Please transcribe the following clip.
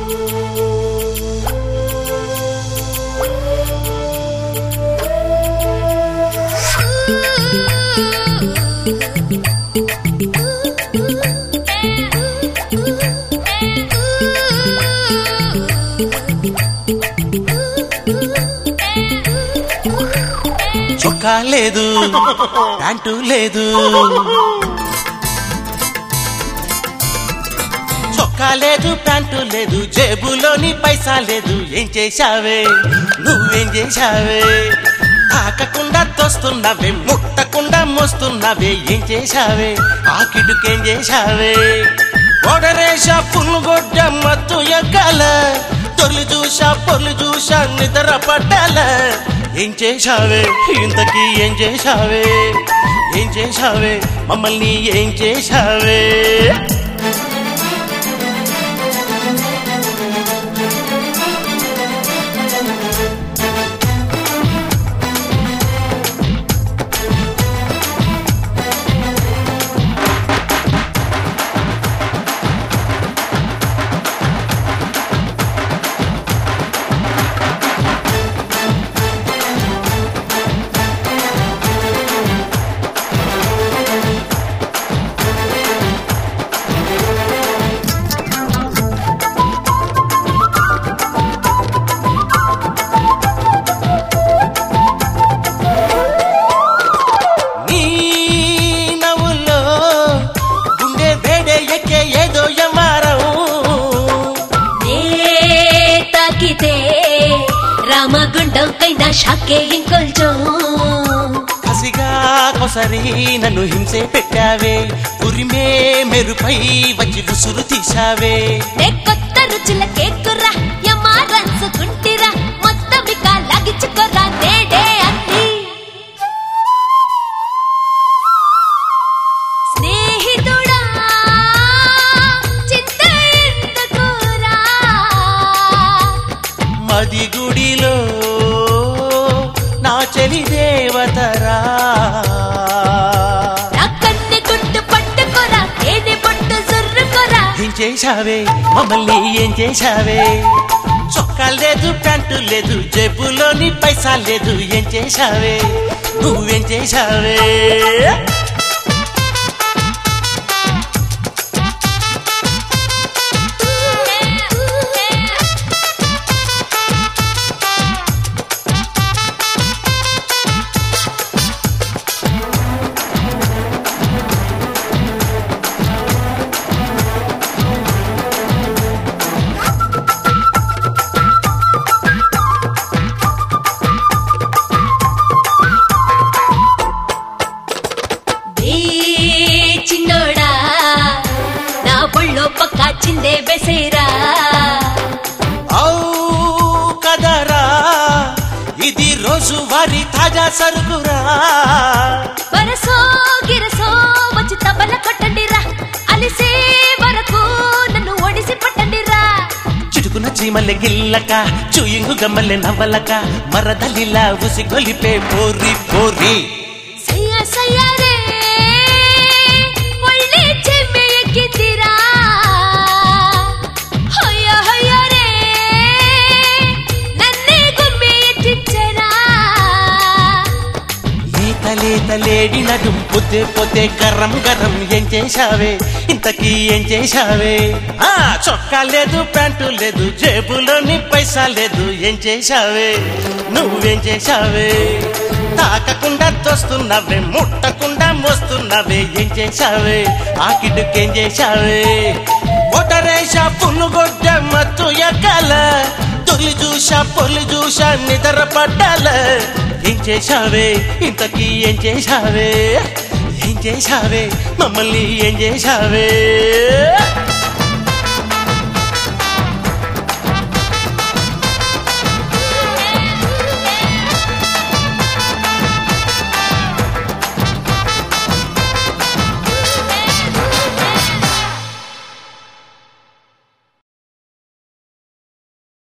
చొక్కా లేదు ప్యాంటు లేదు చొక్కా లేదు ప్యాంటు లేదు జేబులోని పైసా లేదు ఏం చేశావే నువ్వేం చేశావే తాకకుండా తోస్తున్నవే ముట్టకుండా మోస్తున్నవే ఏం చేశావే ఆ కిటుకేం చేశావే గోడరేషా పుల్లుగొడ్డ మత్తు ఎక్కాల తొలి చూసా పొలి చూసా నిద్ర పట్టాల ఏం చేశావే ఇంతకీ ఏం చేశావే ఏం చేశావే మమ్మల్ని ఏం చేశావే నీ నవ్వుల్లో గుండె వేడే ఎక్కే ఏదో యమారం నే తాకితే రామగుండం కైనా షాకే ఇంకొంచెం కసిగా కొసరి నన్ను హింసే పెట్టావే ఉరిమే మెరుపై వచ్చి ఉసురు తీశావే నే కొత్త రుచుల కేకురా యమా రంచుకుంటిరా మొత్తం ఇక లాగించుకోరా నేడే అన్ని స్నేహితుడా చింత ఎందుకురా మది గుడిలో నా చెలి దేవతరా నా కన్నె గుట్టు పట్టుకోరా తేనె పట్టు జుర్రుకోరా ఏం చేశావే మమ్మల్ని ఏం చేశావే చొక్కా లేదు ప్యాంటు లేదు జేబులోని పైసా లేదు ఏం చేశావే నువ్వేం చేశావే ఏ చిన్నోడా నా ఒళ్ళో పక్క చిందే బెసేరా ఔ కదరా ఇది రోజు వారి తాజా సరుకురా వరసో గిరసో వచ్చి తబల కొట్టండిరా అలిసే వరకు నన్ను ఒడిసి పట్టండిరా చిటుకున చీమల్లె గిల్లక చూయింగు గమ్మల్లె నవ్వలక మరదలిలా ఉసి గొలిపే పోరి పోరి సయ్య సయ్యారే ఒళ్ళే చెమ్మె ఎక్కిందిరా హొయ్య హొయ్యరే నన్నే గుమ్మె ఎత్తించరా లేత లేత లేడి నడుం పొద్దే పొద్దే గరం గరం ఏం చేశావే ఇంతకీ ఏం చేశావే ఆ చొక్కా లేదు ప్యాంటు లేదు జేబులోని పైసా లేదు ఏం చేశావే నువ్వేం చేశావే తాకకుండా తోస్తున్నవే ముట్టకుండా మోస్తున్నవే ఏం చేశావే ఆ కిడ్డుకేం చేశావే ఒటరేషా పుల్లుగొడ్డ మత్తు ఎక్కాల తొలి చూసా పొలి చూసా నిద్ర పడ్డాల ఏం చేశావే ఇంతకీ ఏం చేశావే ఏం చేశావే మమ్మల్ని ఏం చేశావే